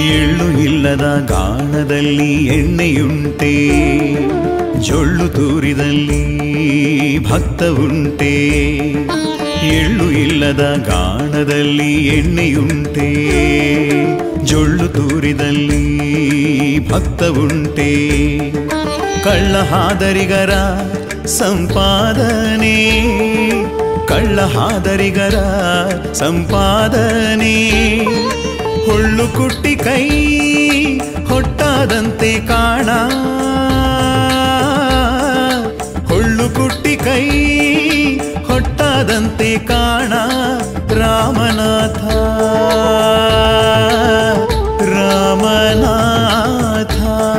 ಎಳ್ಳು ಇಲ್ಲದ ಗಾಣದಲ್ಲಿ ಎಣ್ಣೆಯುಂಟೆ ಜೊಳ್ಳು ತೂರಿದಲ್ಲಿ ಭಕ್ತ ಉಂಟೆ ಎಳ್ಳು ಇಲ್ಲದ ಗಾಣದಲ್ಲಿ ಎಣ್ಣೆಯುಂಟೆ ಜೊಳ್ಳು ತೂರಿದಲ್ಲಿ ಭಕ್ತ ಉಂಟೆ ಕಳ್ಳ ಹಾದರಿಗರ ಸಂಪಾದನೆ ಕಳ್ಳ ಹಾದರಿಗರ ಸಂಪಾದನೆ ಹುಳ್ಳು ಕುಟ್ಟಿ ಕೈ ಹೊಟ್ಟಾದಂತೆ ಕಾಣ ಹುಳ್ಳು ಕುಟ್ಟಿ ಕೈ ಹೊಟ್ಟಾದಂತೆ ಕಾಣ ರಾಮನಾಥ ರಾಮನಾಥ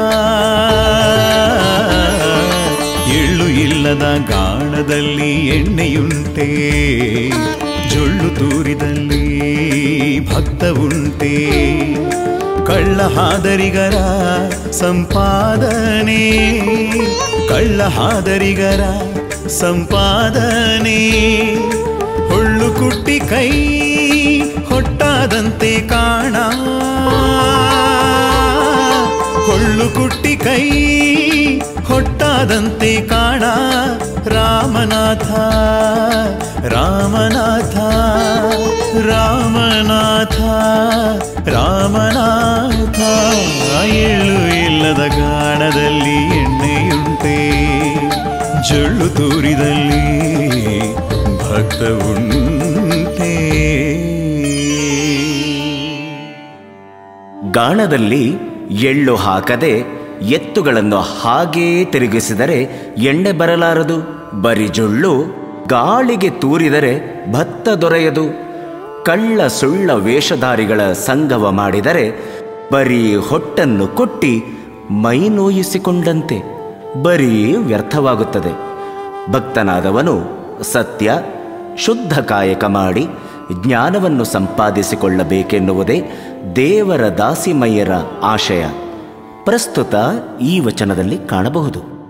ಎಳ್ಳು ಇಲ್ಲದ ಗಾಣದಲ್ಲಿ ಎಣ್ಣೆಯುಂಟೆ ಜೊಳ್ಳು ತೂರಿದಲ್ಲಿ ಭಕ್ತ ಉಂಟೆ ಕಳ್ಳ ಹಾದರಿಗರ ಸಂಪಾದನೆ ಕಳ್ಳ ಹಾದರಿಗರ ಸಂಪಾದನೆ ಹುಳ್ಳು ಕುಟ್ಟಿ ಕೈ ಹೊಟ್ಟಾದಂತೆ ಕಾಣ ಹೊಳ್ಳು ಕುಟ್ಟಿ ಕೈ ಹೊಟ್ಟಾದಂತೆ ಕಾಣ ರಾಮನಾಥ ರಾಮನಾಥ ರಾಮನಾಥ ರಾಮನಾಥ ಎಳ್ಳು ಇಲ್ಲದ ಗಾಣದಲ್ಲಿ ಎಣ್ಣೆಯುಂಟೆ ಜೊಳ್ಳು ತೂರಿದಲ್ಲಿ ಭಕ್ತ ಉಂಟೆ ಗಾಣದಲ್ಲಿ ಎಳ್ಳು ಹಾಕದೆ ಎತ್ತುಗಳನ್ನು ಹಾಗೇ ತಿರುಗಿಸಿದರೆ ಎಣ್ಣೆ ಬರಲಾರದು ಬರಿ ಜೊಳ್ಳು ಗಾಳಿಗೆ ತೂರಿದರೆ ಭತ್ತ ದೊರೆಯದು ಕಳ್ಳ ಸುಳ್ಳ ವೇಷಧಾರಿಗಳ ಸಂಗವ ಮಾಡಿದರೆ ಬರೀ ಹೊಟ್ಟನ್ನು ಕೊಟ್ಟಿ ಮೈ ನೋಯಿಸಿಕೊಂಡಂತೆ ಬರೀ ವ್ಯರ್ಥವಾಗುತ್ತದೆ ಭಕ್ತನಾದವನು ಸತ್ಯ ಶುದ್ಧ ಕಾಯಕ ಮಾಡಿ ಜ್ಞಾನವನ್ನು ಸಂಪಾದಿಸಿಕೊಳ್ಳಬೇಕೆನ್ನುವುದೇ ದೇವರ ದಾಸಿಮಯ್ಯರ ಆಶಯ ಪ್ರಸ್ತುತ ಈ ವಚನದಲ್ಲಿ ಕಾಣಬಹುದು